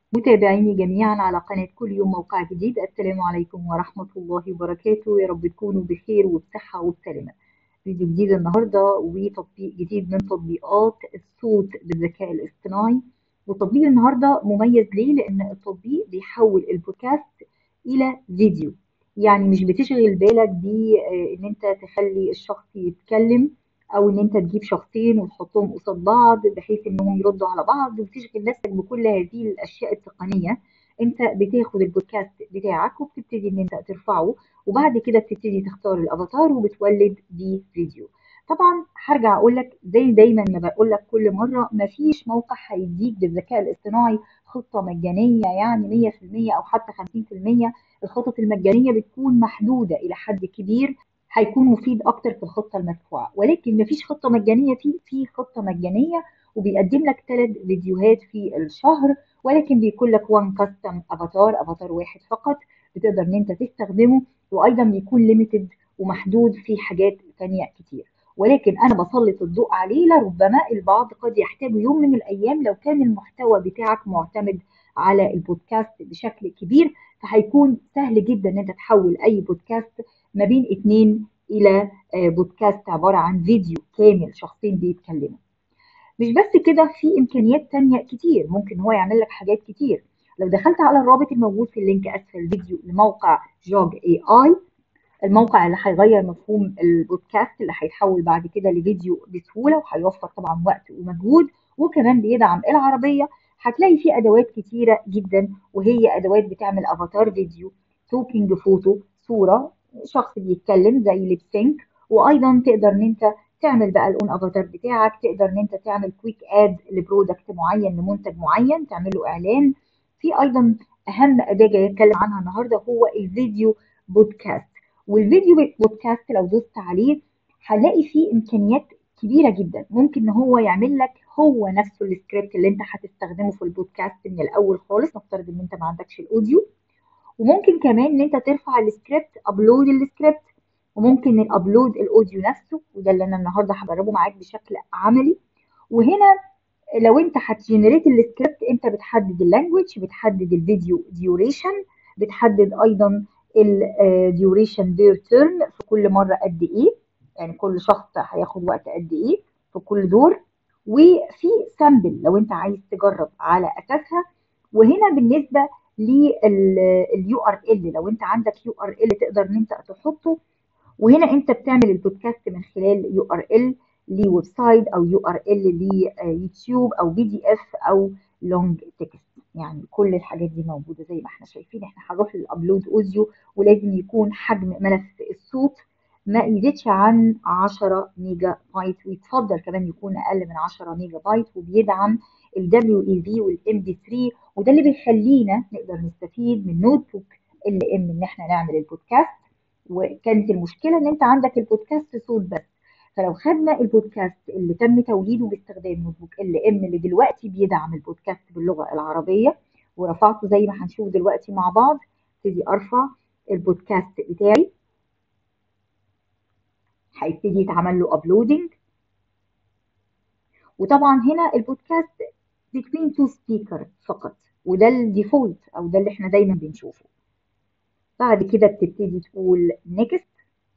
متابعيني جميعا على قناة كل يوم موقع جديد السلام عليكم ورحمة الله وبركاته يا رب تكونوا بخير وبصحة وبسلامة فيديو جديد النهاردة وتطبيق جديد من تطبيقات الصوت بالذكاء الاصطناعي وتطبيق النهاردة مميز ليه لأن التطبيق بيحول البودكاست إلى فيديو يعني مش بتشغل بالك بإن أنت تخلي الشخص يتكلم او ان انت تجيب شخصين وتحطهم قصاد بعض بحيث انهم يردوا على بعض وتشغل نفسك بكل هذه الاشياء التقنيه انت بتاخد البودكاست بتاعك وبتبتدي ان انت ترفعه وبعد كده بتبتدي تختار الافاتار وبتولد بيه فيديو طبعا هرجع اقول لك زي دايما ما بقول لك كل مره مفيش موقع هيديك بالذكاء الاصطناعي خطه مجانيه يعني 100% او حتى 50% الخطط المجانيه بتكون محدوده الى حد كبير هيكون مفيد اكتر في الخطه المدفوعه ولكن مفيش خطه مجانيه فيه في خطه مجانيه وبيقدم لك ثلاث فيديوهات في الشهر ولكن بيكون لك وان كاستم افاتار افاتار واحد فقط بتقدر ان انت تستخدمه وايضا بيكون ليميتد ومحدود في حاجات ثانيه كتير ولكن انا بسلط الضوء عليه لربما البعض قد يحتاج يوم من الايام لو كان المحتوى بتاعك معتمد على البودكاست بشكل كبير فهيكون سهل جدا ان انت تحول اي بودكاست ما بين اتنين الى بودكاست عبارة عن فيديو كامل شخصين بيتكلموا مش بس كده في امكانيات تانية كتير ممكن هو يعمل لك حاجات كتير لو دخلت على الرابط الموجود في اللينك اسفل الفيديو لموقع جوج اي اي الموقع اللي هيغير مفهوم البودكاست اللي هيتحول بعد كده لفيديو بسهولة وهيوفر طبعا وقت ومجهود وكمان بيدعم العربية هتلاقي فيه ادوات كتيرة جدا وهي ادوات بتعمل افاتار فيديو توكينج فوتو صورة شخص بيتكلم زي ليب سينك وايضا تقدر ان انت تعمل بقى الاون افاتار بتاعك تقدر ان انت تعمل كويك اد لبرودكت معين لمنتج معين تعمل له اعلان في ايضا اهم اداه جاي اتكلم عنها النهارده هو الفيديو بودكاست والفيديو بودكاست لو دوست عليه هنلاقي فيه امكانيات كبيره جدا ممكن ان هو يعمل لك هو نفسه السكريبت اللي انت هتستخدمه في البودكاست من الاول خالص نفترض ان انت ما عندكش الاوديو وممكن كمان ان انت ترفع السكريبت ابلود السكريبت وممكن الابلود الاوديو نفسه وده اللي انا النهارده هجربه معاك بشكل عملي وهنا لو انت هتجنريت السكريبت انت بتحدد اللانجوج بتحدد الفيديو ديوريشن بتحدد ايضا الديوريشن بير تيرن في كل مره قد ايه يعني كل شخص هياخد وقت قد ايه في كل دور وفي سامبل لو انت عايز تجرب على اساسها وهنا بالنسبه لليو ار ال لو انت عندك يو ار ال تقدر ان انت تحطه وهنا انت بتعمل البودكاست من خلال يو ار ال لويب سايت او يو ار ال ليوتيوب او بي دي اف او لونج تكست يعني كل الحاجات دي موجوده زي ما احنا شايفين احنا هنروح للابلود اوديو ولازم يكون حجم ملف الصوت ما يزيدش عن 10 ميجا بايت ويتفضل كمان يكون اقل من 10 ميجا بايت وبيدعم ال WEV والام بي 3 وده اللي بيخلينا نقدر نستفيد من نوت بوك ال ام ان احنا نعمل البودكاست وكانت المشكله ان انت عندك البودكاست صوت بس فلو خدنا البودكاست اللي تم توليده باستخدام نوت بوك ال ام اللي دلوقتي بيدعم البودكاست باللغه العربيه ورفعته زي ما هنشوف دلوقتي مع بعض ابتدي ارفع البودكاست بتاعي هيبتدي يتعمل له ابلودنج وطبعا هنا البودكاست between two speaker فقط وده الديفولت او ده اللي احنا دايما بنشوفه بعد كده بتبتدي تقول next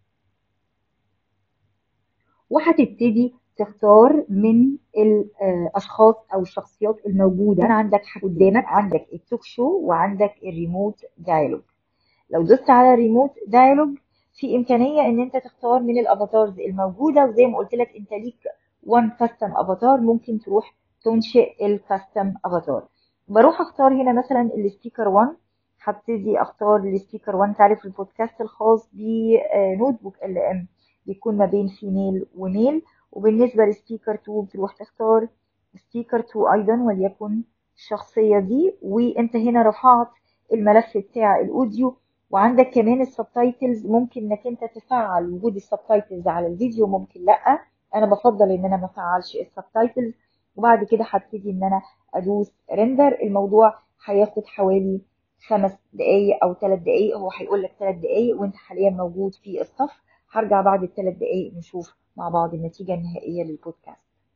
وهتبتدي تختار من الاشخاص او الشخصيات الموجوده عندك قدامك عندك التوك شو وعندك الريموت دايلوج لو دوست على الريموت دايلوج في امكانيه ان انت تختار من الافاتارز الموجوده وزي ما قلت لك انت ليك وان كاستم افاتار ممكن تروح تنشئ الكاستم افاتار بروح اختار هنا مثلا السبيكر 1 هبتدي اختار السبيكر 1 تعرف البودكاست الخاص بنوت بوك ال ام بيكون ما بين فيميل وميل وبالنسبه للسبيكر 2 بتروح تختار سبيكر 2 ايضا وليكن الشخصيه دي وانت هنا رفعت الملف بتاع الاوديو وعندك كمان السبتايتلز ممكن انك انت تفعل وجود السبتايتلز على الفيديو ممكن لا انا بفضل ان انا ما افعلش السبتايتلز وبعد كده هبتدي ان انا ادوس ريندر الموضوع هياخد حوالي خمس دقايق او ثلاث دقايق هو هيقول لك ثلاث دقايق وانت حاليا موجود في الصف هرجع بعد الثلاث دقايق نشوف مع بعض النتيجه النهائيه للبودكاست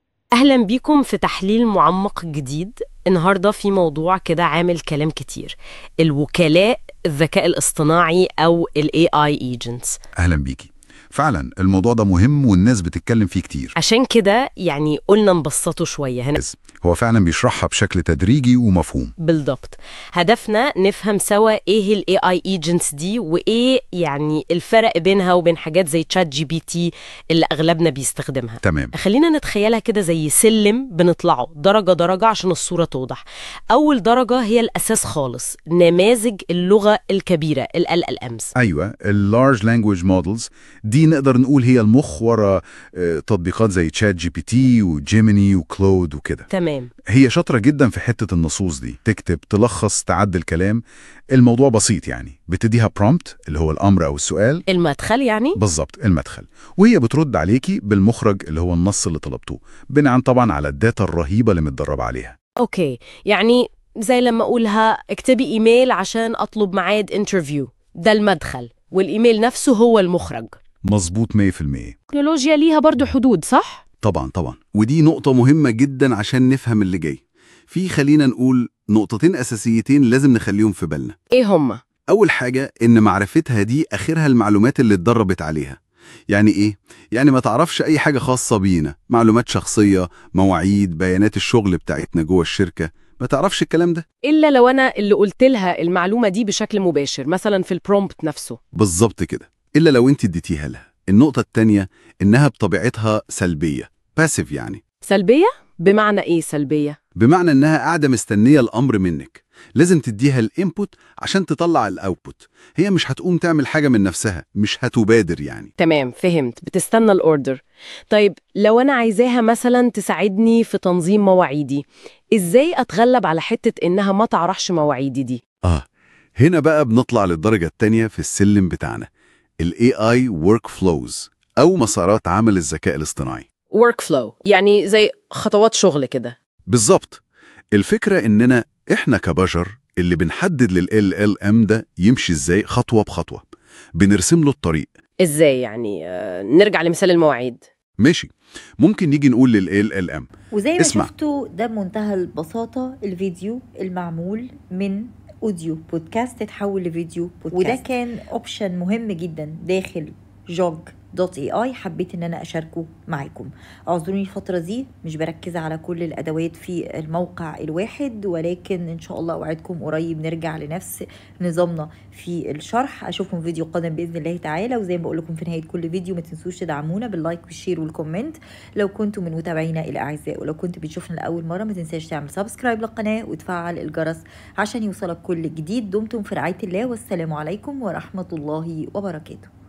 أهلا بيكم في تحليل معمق جديد النهاردة في موضوع كده عامل كلام كتير الوكلاء الذكاء الاصطناعي أو ال AI agents أهلا بيكي فعلا الموضوع ده مهم والناس بتتكلم فيه كتير عشان كده يعني قلنا نبسطه شوية هنا بس هو فعلا بيشرحها بشكل تدريجي ومفهوم بالضبط هدفنا نفهم سوا ايه ال AI agents دي وايه يعني الفرق بينها وبين حاجات زي تشات جي بي تي اللي أغلبنا بيستخدمها تمام خلينا نتخيلها كده زي سلم بنطلعه درجة درجة عشان الصورة توضح أول درجة هي الأساس خالص نماذج اللغة الكبيرة ال LLMs أيوة اللارج لانجويج مودلز دي نقدر نقول هي المخ ورا آه، تطبيقات زي تشات جي بي تي وجيميني وكلود وكده تمام هي شاطرة جدا في حتة النصوص دي تكتب تلخص تعدل كلام الموضوع بسيط يعني بتديها برومبت اللي هو الأمر أو السؤال المدخل يعني بالظبط المدخل وهي بترد عليكي بالمخرج اللي هو النص اللي طلبتوه بناء طبعا على الداتا الرهيبة اللي متدرب عليها أوكي يعني زي لما أقولها اكتبي إيميل عشان أطلب ميعاد انترفيو ده المدخل والإيميل نفسه هو المخرج مظبوط 100% التكنولوجيا ليها برضو حدود صح؟ طبعا طبعا ودي نقطة مهمة جدا عشان نفهم اللي جاي في خلينا نقول نقطتين أساسيتين لازم نخليهم في بالنا إيه هما؟ أول حاجة إن معرفتها دي آخرها المعلومات اللي اتدربت عليها يعني إيه؟ يعني ما تعرفش أي حاجة خاصة بينا معلومات شخصية مواعيد بيانات الشغل بتاعتنا جوه الشركة ما تعرفش الكلام ده إلا لو أنا اللي قلت لها المعلومة دي بشكل مباشر مثلا في البرومبت نفسه بالظبط كده إلا لو أنت اديتيها لها النقطة التانية إنها بطبيعتها سلبية باسيف يعني سلبية؟ بمعنى إيه سلبية؟ بمعنى إنها قاعدة مستنية الأمر منك لازم تديها الانبوت عشان تطلع الاوتبوت هي مش هتقوم تعمل حاجة من نفسها مش هتبادر يعني تمام فهمت بتستنى الأوردر طيب لو أنا عايزاها مثلا تساعدني في تنظيم مواعيدي إزاي أتغلب على حتة إنها ما تعرفش مواعيدي دي؟ آه هنا بقى بنطلع للدرجة التانية في السلم بتاعنا ال AI Workflows أو مسارات عمل الذكاء الاصطناعي work flow يعني زي خطوات شغل كده بالظبط الفكرة إننا إحنا كبشر اللي بنحدد لل LLM ده يمشي إزاي خطوة بخطوة بنرسم له الطريق إزاي يعني آه، نرجع لمثال المواعيد ماشي ممكن نيجي نقول لل LLM وزي ما اسمع. شفتوا ده بمنتهى البساطة الفيديو المعمول من اوديو بودكاست اتحول لفيديو بودكاست وده كان اوبشن مهم جدا داخل جوج دوت اي اي حبيت ان انا اشاركه معاكم اعذروني الفتره دي مش بركز على كل الادوات في الموقع الواحد ولكن ان شاء الله اوعدكم قريب نرجع لنفس نظامنا في الشرح اشوفكم فيديو قادم باذن الله تعالى وزي ما بقول لكم في نهايه كل فيديو ما تنسوش تدعمونا باللايك والشير والكومنت لو كنتم من متابعينا الاعزاء ولو كنت بتشوفنا لاول مره ما تنساش تعمل سبسكرايب للقناه وتفعل الجرس عشان يوصلك كل جديد دمتم في رعايه الله والسلام عليكم ورحمه الله وبركاته